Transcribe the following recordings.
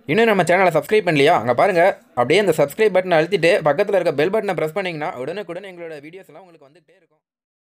இன்னும் நம்ம சேனலை சப்ஸ்கிரைப் பண்ணலையா அங்கே பாருங்கள் அப்படியே அந்த சப்ஸ்கிரைப் பட்டனை அழுத்திட்டு பக்கத்தில் இருக்க பெல் பட்டனை ப்ரெஸ் பண்ணிங்கன்னா உடனுக்குடன் எங்களோட வீடியோஸ் எல்லாம் உங்களுக்கு வந்துகிட்டே இருக்கும்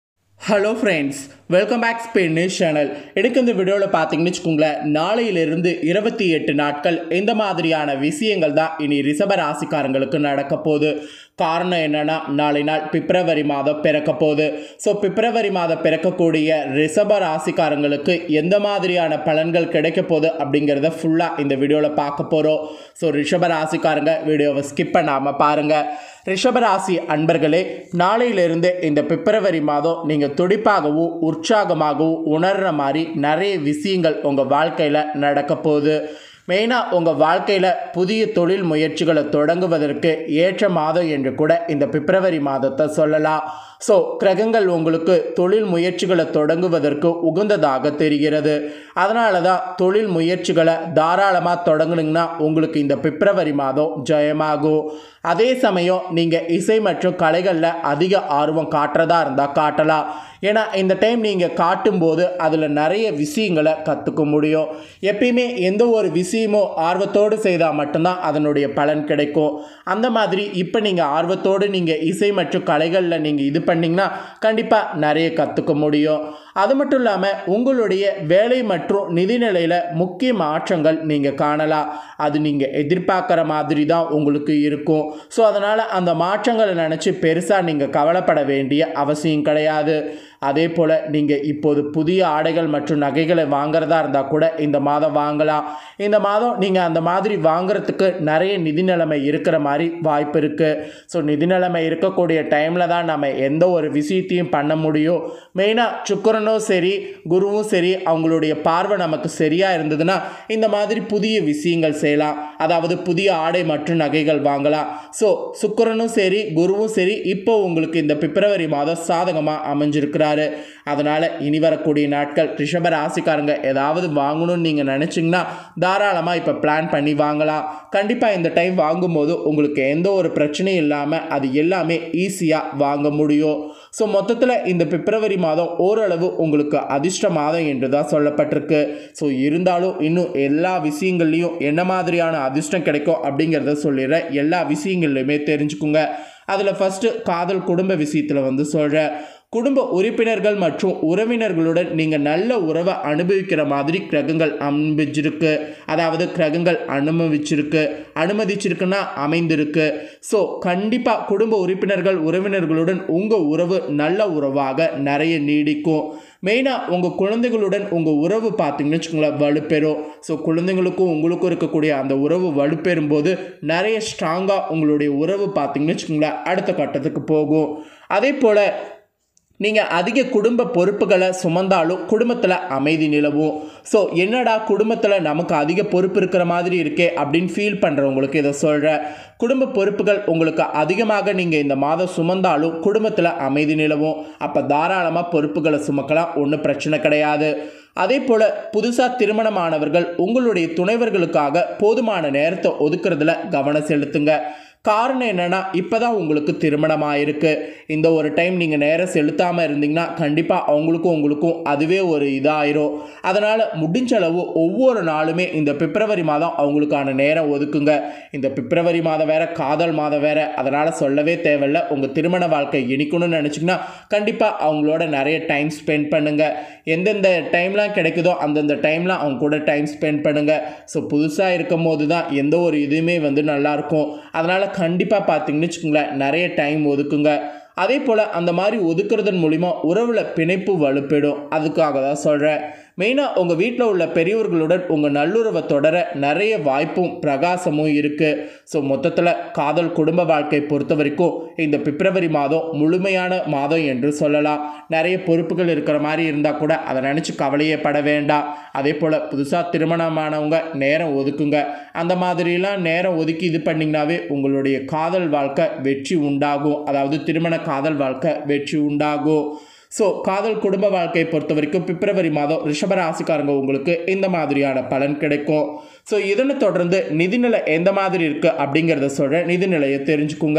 hello friends welcome back Spain news channel எனக்கு இந்த வீடியோவில் பார்த்தீங்கன்னு வச்சுக்கோங்களேன் நாளையிலிருந்து இருபத்தி எட்டு நாட்கள் இந்த மாதிரியான விஷயங்கள் தான் இனி ரிஷப ராசிக்காரங்களுக்கு நடக்க போகுது காரணம் என்னன்னா நாளை நாள் பிப்ரவரி மாதம் பிறக்க போகுது ஸோ பிப்ரவரி மாதம் பிறக்கக்கூடிய ரிஷப ராசிக்காரங்களுக்கு எந்த மாதிரியான பலன்கள் கிடைக்க போகுது அப்படிங்கிறத ஃபுல்லாக இந்த வீடியோவில் பார்க்க போகிறோம் ஸோ ரிஷப ராசிக்காரங்க வீடியோவை ஸ்கிப் பண்ணாமல் பாருங்கள் ரிஷபராசி அன்பர்களே நாளையிலிருந்து இந்த பிப்ரவரி மாதம் நீங்கள் துடிப்பாகவும் உற்சாகமாகவும் உணர்கிற மாதிரி நிறைய விஷயங்கள் உங்கள் வாழ்க்கையில் நடக்க போகுது மெயினாக உங்கள் வாழ்க்கையில் புதிய தொழில் முயற்சிகளை தொடங்குவதற்கு ஏற்ற மாதம் என்று கூட இந்த பிப்ரவரி மாதத்தை சொல்லலாம் ஸோ கிரகங்கள் உங்களுக்கு தொழில் முயற்சிகளை தொடங்குவதற்கு உகந்ததாக தெரிகிறது அதனால தான் தொழில் முயற்சிகளை தாராளமாக தொடங்குனீங்கன்னா உங்களுக்கு இந்த பிப்ரவரி மாதம் ஜெயமாகும் அதே சமயம் நீங்கள் இசை மற்றும் கலைகளில் அதிக ஆர்வம் காட்டுறதா இருந்தால் காட்டலாம் ஏன்னா இந்த டைம் நீங்கள் காட்டும்போது அதில் நிறைய விஷயங்களை கற்றுக்க முடியும் எப்பயுமே எந்த ஒரு விஷயமும் ஆர்வத்தோடு செய்தால் மட்டும்தான் அதனுடைய பலன் கிடைக்கும் அந்த மாதிரி இப்போ நீங்கள் ஆர்வத்தோடு நீங்கள் இசை மற்றும் கலைகளில் நீங்கள் இது பண்ணிங்கன்னா கண்டிப்பாக நிறைய கற்றுக்க முடியும் அது மட்டும் இல்லாமல் உங்களுடைய வேலை மற்றும் நிதிநிலையில் முக்கிய மாற்றங்கள் நீங்கள் காணலாம் அது நீங்கள் எதிர்பார்க்குற மாதிரி தான் உங்களுக்கு இருக்கும் ஸோ அதனால் அந்த மாற்றங்களை நினச்சி பெருசாக நீங்கள் கவலைப்பட வேண்டிய அவசியம் கிடையாது அதே போல் நீங்கள் இப்போது புதிய ஆடைகள் மற்றும் நகைகளை வாங்குறதா இருந்தால் கூட இந்த மாதம் வாங்கலாம் இந்த மாதம் நீங்கள் அந்த மாதிரி வாங்குறதுக்கு நிறைய நிதி நிலைமை இருக்கிற மாதிரி வாய்ப்பு இருக்குது ஸோ நிதி நிலைமை இருக்கக்கூடிய டைமில் தான் நம்ம எந்த ஒரு விஷயத்தையும் பண்ண முடியும் மெயினாக சுக்கரனும் சரி குருவும் சரி அவங்களுடைய பார்வை நமக்கு சரியாக இருந்ததுன்னா இந்த மாதிரி புதிய விஷயங்கள் செய்யலாம் அதாவது புதிய ஆடை மற்றும் நகைகள் வாங்கலாம் ஸோ சுக்கரனும் சரி குருவும் சரி இப்போ உங்களுக்கு இந்த பிப்ரவரி மாதம் சாதகமாக அமைஞ்சிருக்கிறாரு அதனால் இனி வரக்கூடிய நாட்கள் ரிஷப ராசிக்காரங்க ஏதாவது வாங்கணும்னு நீங்கள் நினச்சிங்கன்னா தாராளமாக இப்போ பிளான் பண்ணி வாங்கலாம் கண்டிப்பாக இந்த டைம் வாங்கும்போது உங்களுக்கு எந்த ஒரு பிரச்சனையும் இல்லாமல் அது எல்லாமே ஈஸியாக வாங்க முடியும் ஸோ மொத்தத்தில் இந்த பிப்ரவரி மாதம் ஓரளவு உங்களுக்கு அதிர்ஷ்ட மாதம் என்று தான் சொல்லப்பட்டிருக்கு ஸோ இருந்தாலும் இன்னும் எல்லா விஷயங்கள்லையும் என்ன மாதிரியான அதிர்ஷ்டம் கிடைக்கும் அப்படிங்கிறத சொல்லிடுறேன் எல்லா விஷயங்கள்லையுமே தெரிஞ்சுக்குங்க அதில் ஃபஸ்ட்டு காதல் குடும்ப விஷயத்தில் வந்து சொல்கிறேன் குடும்ப உறுப்பினர்கள் மற்றும் உறவினர்களுடன் நீங்கள் நல்ல உறவை அனுபவிக்கிற மாதிரி கிரகங்கள் அமைஞ்சிருக்கு அதாவது கிரகங்கள் அனுபவிச்சிருக்கு அனுமதிச்சிருக்குன்னா அமைந்திருக்கு ஸோ கண்டிப்பாக குடும்ப உறுப்பினர்கள் உறவினர்களுடன் உங்கள் உறவு நல்ல உறவாக நிறைய நீடிக்கும் மெயினாக உங்கள் குழந்தைகளுடன் உங்கள் உறவு பார்த்தீங்கன்னு வச்சுக்கோங்களேன் வலுப்பெறும் ஸோ குழந்தைங்களுக்கும் உங்களுக்கும் இருக்கக்கூடிய அந்த உறவு வலுப்பெறும் போது நிறைய ஸ்ட்ராங்காக உங்களுடைய உறவு பார்த்தீங்கன்னு வச்சுக்கோங்களேன் அடுத்த கட்டத்துக்கு போகும் அதே போல் நீங்கள் அதிக குடும்ப பொறுப்புகளை சுமந்தாலும் குடும்பத்தில் அமைதி நிலவும் ஸோ என்னடா குடும்பத்தில் நமக்கு அதிக பொறுப்பு இருக்கிற மாதிரி இருக்கே அப்படின்னு ஃபீல் பண்ணுறவங்களுக்கு இதை சொல்கிறேன் குடும்ப பொறுப்புகள் உங்களுக்கு அதிகமாக நீங்கள் இந்த மாதம் சுமந்தாலும் குடும்பத்தில் அமைதி நிலவும் அப்போ தாராளமாக பொறுப்புகளை சுமக்கலாம் ஒன்றும் பிரச்சனை கிடையாது அதே போல் புதுசாக திருமணமானவர்கள் உங்களுடைய துணைவர்களுக்காக போதுமான நேரத்தை ஒதுக்குறதுல கவனம் செலுத்துங்க காரணம் என்னென்னா இப்போ தான் உங்களுக்கு திருமணம் ஆயிருக்கு இந்த ஒரு டைம் நீங்கள் நேரம் செலுத்தாமல் இருந்தீங்கன்னா கண்டிப்பாக அவங்களுக்கும் உங்களுக்கும் அதுவே ஒரு இதாயிரும் அதனால் முடிஞ்ச அளவு ஒவ்வொரு நாளுமே இந்த பிப்ரவரி மாதம் அவங்களுக்கான நேரம் ஒதுக்குங்க இந்த பிப்ரவரி மாதம் வேற காதல் மாதம் வேற அதனால் சொல்லவே தேவையில்ல உங்கள் திருமண வாழ்க்கை இனிக்கணும்னு நினச்சிங்கன்னா கண்டிப்பாக அவங்களோட நிறைய டைம் ஸ்பெண்ட் பண்ணுங்கள் எந்தெந்த டைம்லாம் கிடைக்குதோ அந்தந்த டைம்லாம் அவங்க கூட டைம் ஸ்பெண்ட் பண்ணுங்கள் ஸோ புதுசாக இருக்கும் போது தான் எந்த ஒரு இதுவுமே வந்து நல்லாயிருக்கும் அதனால் கண்டிப்பாக பார்த்தீங்கன்னு வச்சுக்கோங்களேன் நிறைய டைம் ஒதுக்குங்க அதே போல் அந்த மாதிரி ஒதுக்குறதன் மூலிமா உறவில் பிணைப்பு வலுப்பெடும் அதுக்காக தான் சொல்கிறேன் மெயினாக உங்கள் வீட்டில் உள்ள பெரியவர்களுடன் உங்கள் நல்லுறவை தொடர நிறைய வாய்ப்பும் பிரகாசமும் இருக்குது ஸோ மொத்தத்தில் காதல் குடும்ப வாழ்க்கை பொறுத்த வரைக்கும் இந்த பிப்ரவரி மாதம் முழுமையான மாதம் என்று சொல்லலாம் நிறைய பொறுப்புகள் இருக்கிற மாதிரி இருந்தால் கூட அதை நினச்சி கவலையே பட வேண்டாம் அதே போல் புதுசாக திருமணமானவங்க நேரம் ஒதுக்குங்க அந்த மாதிரிலாம் நேரம் ஒதுக்கி இது பண்ணிங்கனாவே உங்களுடைய காதல் வாழ்க்கை வெற்றி உண்டாகும் அதாவது திருமண காதல் வாழ்க்கை வெற்றி உண்டாகும் ஸோ காதல் குடும்ப வாழ்க்கையை பொறுத்த வரைக்கும் பிப்ரவரி மாதம் ரிஷபராசிக்காரங்க உங்களுக்கு இந்த மாதிரியான பலன் கிடைக்கும் ஸோ இதனை தொடர்ந்து நிதிநிலை எந்த மாதிரி இருக்குது அப்படிங்கிறத சொல்கிறேன் நிதிநிலையை தெரிஞ்சுக்குங்க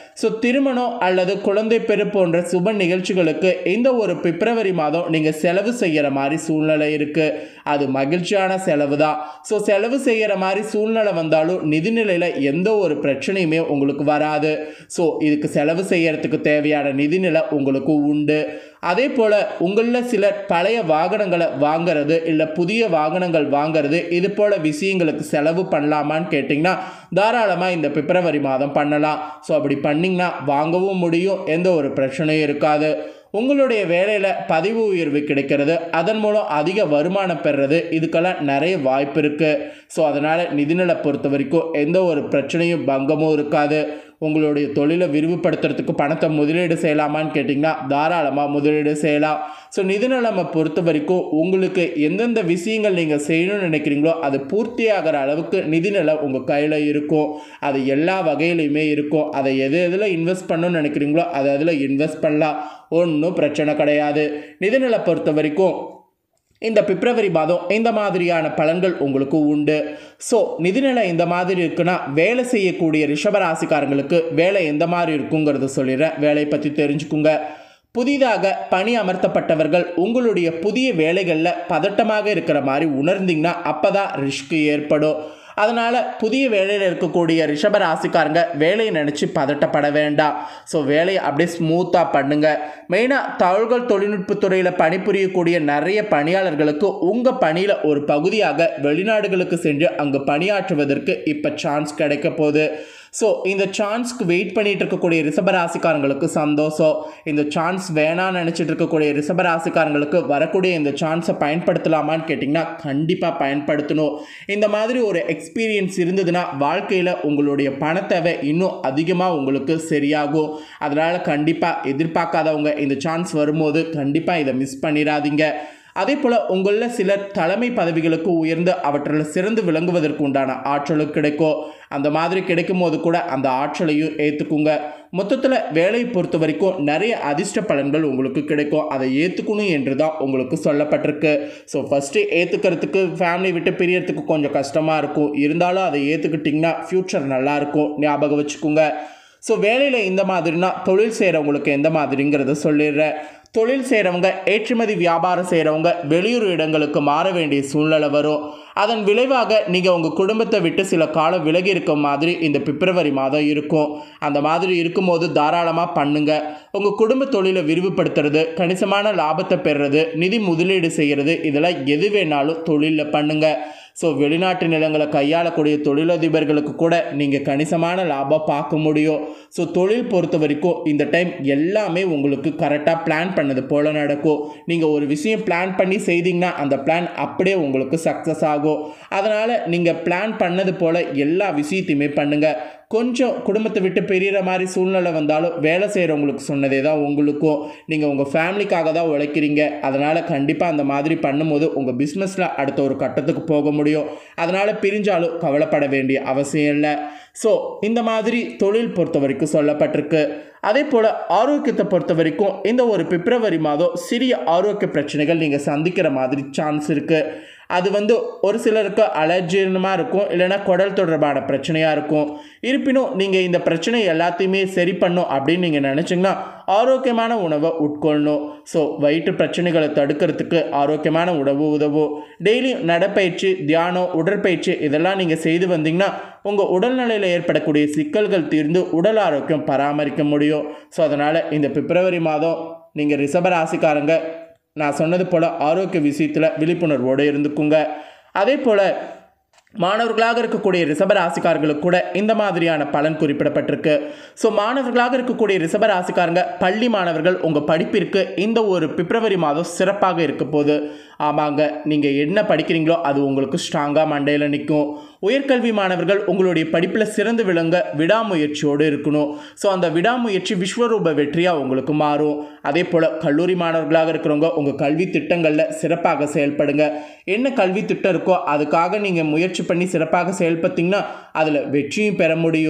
ஸோ திருமணம் அல்லது குழந்தை பெரு போன்ற சுப நிகழ்ச்சிகளுக்கு இந்த ஒரு பிப்ரவரி மாதம் நீங்கள் செலவு செய்கிற மாதிரி சூழ்நிலை இருக்குது அது மகிழ்ச்சியான செலவு தான் ஸோ செலவு செய்கிற மாதிரி சூழ்நிலை வந்தாலும் நிதிநிலையில் எந்த ஒரு பிரச்சனையுமே உங்களுக்கு வராது ஸோ இதுக்கு செலவு செய்யறதுக்கு தேவையான நிதிநிலை உங்களுக்கு உண்டு அதே போல் உங்களில் சிலர் பழைய வாகனங்களை வாங்குறது இல்லை புதிய வாகனங்கள் வாங்குறது இது போல் விஷயங்களுக்கு செலவு பண்ணலாமான்னு கேட்டிங்கன்னா தாராளமாக இந்த பிப்ரவரி மாதம் பண்ணலாம் ஸோ அப்படி பண்ணிங்கன்னா வாங்கவும் முடியும் எந்த ஒரு பிரச்சனையும் இருக்காது உங்களுடைய வேலையில் பதிவு உயர்வு கிடைக்கிறது அதன் மூலம் அதிக வருமானம் பெறுறது இதுக்கெல்லாம் நிறைய வாய்ப்பு இருக்குது ஸோ அதனால் நிதிநிலை பொறுத்த வரைக்கும் எந்த ஒரு பிரச்சனையும் பங்கமும் இருக்காது உங்களுடைய தொழிலை விரிவுபடுத்துறதுக்கு பணத்தை முதலீடு செய்யலாமான்னு கேட்டிங்கன்னா தாராளமாக முதலீடு செய்யலாம் ஸோ நிதிநிலைமை பொறுத்த வரைக்கும் உங்களுக்கு எந்தெந்த விஷயங்கள் நீங்கள் செய்யணும்னு நினைக்கிறீங்களோ அது பூர்த்தியாகிற அளவுக்கு நிதிநிலை உங்கள் கையில் இருக்கும் அது எல்லா வகையிலையுமே இருக்கும் அதை எது எதில் இன்வெஸ்ட் பண்ணணும்னு நினைக்கிறீங்களோ அதை அதில் இன்வெஸ்ட் பண்ணலாம் ஒன்றும் பிரச்சனை கிடையாது நிதிநிலை பொறுத்த வரைக்கும் இந்த பிப்ரவரி மாதம் இந்த மாதிரியான பலன்கள் உங்களுக்கு உண்டு ஸோ நிதிநிலை இந்த மாதிரி இருக்குன்னா வேலை செய்யக்கூடிய ரிஷபராசிக்காரங்களுக்கு வேலை எந்த மாதிரி இருக்குங்கிறத சொல்லிடுறேன் வேலையை பற்றி தெரிஞ்சுக்குங்க புதிதாக பணி அமர்த்தப்பட்டவர்கள் உங்களுடைய புதிய வேலைகளில் பதட்டமாக இருக்கிற மாதிரி உணர்ந்தீங்கன்னா அப்போ தான் ரிஸ்க் ஏற்படும் அதனால் புதிய வேலையில் இருக்கக்கூடிய ரிஷப ராசிக்காரங்க வேலையை நினச்சி பதட்டப்பட வேண்டாம் ஸோ வேலையை அப்படியே ஸ்மூத்தாக பண்ணுங்கள் மெயினாக தகவல்கள் தொழில்நுட்பத்துறையில் பணிபுரியக்கூடிய நிறைய பணியாளர்களுக்கு உங்கள் பணியில் ஒரு பகுதியாக வெளிநாடுகளுக்கு சென்று அங்கு பணியாற்றுவதற்கு இப்போ சான்ஸ் கிடைக்க போகுது ஸோ இந்த சான்ஸ்க்கு வெயிட் பண்ணிட்டு இருக்கக்கூடிய ரிஷபராசிக்காரங்களுக்கு சந்தோஷம் இந்த சான்ஸ் வேணாம்னு நினச்சிட்டு இருக்கக்கூடிய ரிஷபராசிக்காரங்களுக்கு வரக்கூடிய இந்த சான்ஸை பயன்படுத்தலாமான்னு கேட்டிங்கன்னா கண்டிப்பாக பயன்படுத்தணும் இந்த மாதிரி ஒரு எக்ஸ்பீரியன்ஸ் இருந்ததுன்னா வாழ்க்கையில் உங்களுடைய பணத்தேவை இன்னும் அதிகமாக உங்களுக்கு சரியாகும் அதனால் கண்டிப்பாக எதிர்பார்க்காதவங்க இந்த சான்ஸ் வரும்போது கண்டிப்பாக இதை மிஸ் பண்ணிடாதீங்க அதே போல் உங்களில் சிலர் தலைமை பதவிகளுக்கு உயர்ந்து அவற்றில் சிறந்து விளங்குவதற்கு உண்டான ஆற்றலும் கிடைக்கும் அந்த மாதிரி கிடைக்கும் போது கூட அந்த ஆற்றலையும் ஏற்றுக்குங்க மொத்தத்தில் வேலையை பொறுத்த வரைக்கும் நிறைய அதிர்ஷ்ட பலன்கள் உங்களுக்கு கிடைக்கும் அதை ஏற்றுக்கணும் என்று தான் உங்களுக்கு சொல்லப்பட்டிருக்கு ஸோ ஃபஸ்ட்டு ஏற்றுக்கிறதுக்கு ஃபேமிலி விட்டு பிரியறதுக்கு கொஞ்சம் கஷ்டமாக இருக்கும் இருந்தாலும் அதை ஏற்றுக்கிட்டிங்கன்னா ஃப்யூச்சர் நல்லாயிருக்கும் ஞாபகம் வச்சுக்கோங்க ஸோ வேலையில் இந்த மாதிரினா தொழில் செய்கிறவங்களுக்கு எந்த மாதிரிங்கிறத சொல்லிடுறேன் தொழில் செய்கிறவங்க ஏற்றுமதி வியாபாரம் செய்கிறவங்க வெளியூர் இடங்களுக்கு மாற வேண்டிய சூழ்நிலை வரும் அதன் விளைவாக நீங்கள் உங்கள் குடும்பத்தை விட்டு சில காலம் விலகி இருக்க மாதிரி இந்த பிப்ரவரி மாதம் இருக்கும் அந்த மாதிரி இருக்கும்போது தாராளமாக பண்ணுங்க உங்கள் குடும்ப தொழிலை விரிவுபடுத்துறது கணிசமான லாபத்தை பெறுறது நிதி முதலீடு செய்கிறது இதெல்லாம் எது வேணாலும் தொழிலில் பண்ணுங்கள் ஸோ வெளிநாட்டு நிலங்களை கையாளக்கூடிய தொழிலதிபர்களுக்கு கூட நீங்கள் கணிசமான லாபம் பார்க்க முடியும் ஸோ தொழில் பொறுத்த வரைக்கும் இந்த டைம் எல்லாமே உங்களுக்கு கரெக்டாக பிளான் பண்ணது போல் நடக்கும் நீங்கள் ஒரு விஷயம் பிளான் பண்ணி செய்தீங்கன்னா அந்த பிளான் அப்படியே உங்களுக்கு சக்ஸஸ் ஆகும் அதனால் நீங்கள் பிளான் பண்ணது போல் எல்லா விஷயத்தையுமே பண்ணுங்கள் கொஞ்சம் குடும்பத்தை விட்டு பிரியிற மாதிரி சூழ்நிலை வந்தாலும் வேலை செய்கிறவங்களுக்கு சொன்னதே தான் உங்களுக்கும் நீங்கள் உங்கள் ஃபேமிலிக்காக தான் உழைக்கிறீங்க அதனால் கண்டிப்பாக அந்த மாதிரி பண்ணும்போது உங்கள் பிஸ்னஸில் அடுத்த ஒரு கட்டத்துக்கு போக முடியும் அதனால் பிரிஞ்சாலும் கவலைப்பட வேண்டிய அவசியம் இல்லை ஸோ இந்த மாதிரி தொழில் பொறுத்த வரைக்கும் சொல்லப்பட்டிருக்கு அதே போல் ஆரோக்கியத்தை பொறுத்த வரைக்கும் இந்த ஒரு பிப்ரவரி மாதம் சிறிய ஆரோக்கிய பிரச்சனைகள் நீங்கள் சந்திக்கிற மாதிரி சான்ஸ் இருக்குது அது வந்து ஒரு சிலருக்கு அலர்ஜினமாக இருக்கும் இல்லைன்னா குடல் தொடர்பான பிரச்சனையாக இருக்கும் இருப்பினும் நீங்கள் இந்த பிரச்சனை எல்லாத்தையுமே சரி பண்ணும் அப்படின்னு நீங்கள் நினச்சிங்கன்னா ஆரோக்கியமான உணவை உட்கொள்ளணும் ஸோ வயிற்று பிரச்சனைகளை தடுக்கிறதுக்கு ஆரோக்கியமான உணவு உதவும் டெய்லி நடைப்பயிற்சி தியானம் உடற்பயிற்சி இதெல்லாம் நீங்கள் செய்து வந்தீங்கன்னா உங்கள் உடல்நிலையில் ஏற்படக்கூடிய சிக்கல்கள் தீர்ந்து உடல் ஆரோக்கியம் பராமரிக்க முடியும் ஸோ அதனால் இந்த பிப்ரவரி மாதம் நீங்கள் ரிஷபராசிக்காரங்க நான் சொன்னது போல் ஆரோக்கிய விஷயத்தில் விழிப்புணர்வோடு இருந்துக்குங்க அதே போல் மாணவர்களாக இருக்கக்கூடிய ரிஷப ராசிக்காரர்களுக்கு கூட இந்த மாதிரியான பலன் குறிப்பிடப்பட்டிருக்கு ஸோ மாணவர்களாக இருக்கக்கூடிய ரிஷப ராசிக்காரங்க பள்ளி மாணவர்கள் உங்கள் படிப்பிற்கு இந்த ஒரு பிப்ரவரி மாதம் சிறப்பாக இருக்க போது ஆமாங்க நீங்கள் என்ன படிக்கிறீங்களோ அது உங்களுக்கு ஸ்ட்ராங்காக மண்டையில் நிற்கும் உயர்கல்வி மாணவர்கள் உங்களுடைய படிப்பில் சிறந்து விளங்க விடாமுயற்சியோடு இருக்கணும் ஸோ அந்த விடாமுயற்சி விஸ்வரூப வெற்றியாக உங்களுக்கு மாறும் அதே போல் கல்லூரி மாணவர்களாக இருக்கிறவங்க உங்கள் கல்வி திட்டங்களில் சிறப்பாக செயல்படுங்க என்ன கல்வி திட்டம் இருக்கோ அதுக்காக நீங்கள் முயற்சி பண்ணி சிறப்பாக செயல்பட்டீங்கன்னா அதில் வெற்றியும் பெற முடியும்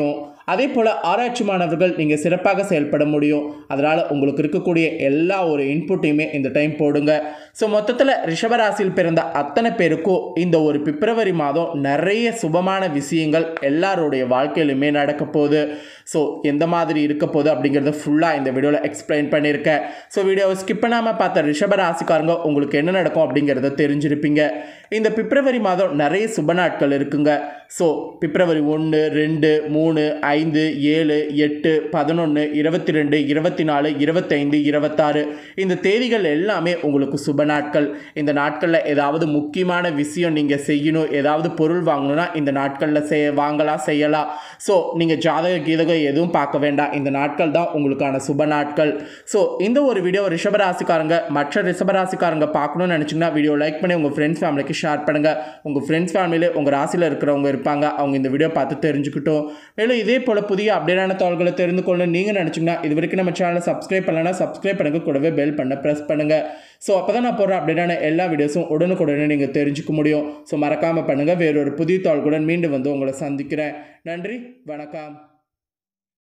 அதே போல் ஆராய்ச்சி மாணவர்கள் நீங்கள் சிறப்பாக செயல்பட முடியும் அதனால் உங்களுக்கு இருக்கக்கூடிய எல்லா ஒரு இன்புட்டையுமே இந்த டைம் போடுங்க ஸோ மொத்தத்தில் ரிஷபராசியில் பிறந்த அத்தனை பேருக்கும் இந்த ஒரு பிப்ரவரி மாதம் நிறைய சுபமான விஷயங்கள் எல்லாருடைய வாழ்க்கையிலுமே நடக்க போகுது ஸோ எந்த மாதிரி இருக்க போகுது அப்படிங்கிறத ஃபுல்லாக இந்த வீடியோவில் எக்ஸ்பிளைன் பண்ணியிருக்கேன் ஸோ வீடியோவை ஸ்கிப் பண்ணாமல் பார்த்த ரிஷபராசிக்காரங்க உங்களுக்கு என்ன நடக்கும் அப்படிங்கிறத தெரிஞ்சிருப்பீங்க இந்த பிப்ரவரி மாதம் நிறைய சுப நாட்கள் இருக்குங்க ஸோ பிப்ரவரி ஒன்று ரெண்டு மூணு ஐந்து ஏழு எட்டு பதினொன்று இருபத்தி ரெண்டு இருபத்தி நாலு இருபத்தைந்து இருபத்தாறு இந்த தேதிகள் எல்லாமே உங்களுக்கு சுப நாட்கள் இந்த நாட்களில் ஏதாவது முக்கியமான விஷயம் நீங்கள் செய்யணும் ஏதாவது பொருள் வாங்கணும்னா இந்த நாட்களில் செய்ய வாங்கலாம் செய்யலாம் ஸோ நீங்கள் ஜாதக கீதகம் எதுவும் பார்க்க வேண்டாம் இந்த நாட்கள் தான் உங்களுக்கான சுப நாட்கள் ஸோ இந்த ஒரு வீடியோ ரிஷபராசிக்காரங்க மற்ற ரிஷபராசிக்காரங்க பார்க்கணும்னு நினச்சிங்கன்னா வீடியோ லைக் பண்ணி உங்கள் ஃப்ரெண்ட்ஸ் ஃபேமிலிக்கு ஷேர் பண்ணுங்கள் உங்கள் ஃப்ரெண்ட்ஸ் ஃபேமிலியில் உங்கள் ராசியில் இருக்கிறவங்க இருப்பாங்க அவங்க இந்த வீடியோ பார்த்து தெரிஞ்சுக்கிட்டோம் மேலும் இதே போல் புதிய அப்டேட்டான தகவல்களை தெரிந்து கொள்ள நீங்கள் நினச்சிங்கன்னா இது வரைக்கும் நம்ம சேனலை சப்ஸ்கிரைப் பண்ணலன்னா சப்ஸ்கிரைப் பண்ணுங்க கூடவே பெல் பண்ண ப்ரெஸ் பண்ணுங்கள் ஸோ அப்போ தான் நான் போடுற அப்டேட்டான எல்லா வீடியோஸும் உடனுக்குடனே நீங்கள் தெரிஞ்சுக்க முடியும் ஸோ மறக்காமல் பண்ணுங்கள் வேறொரு புதிய தகவல்களுடன் மீண்டும் வந்து உங்களை சந்திக்கிறேன் நன்றி வணக்கம்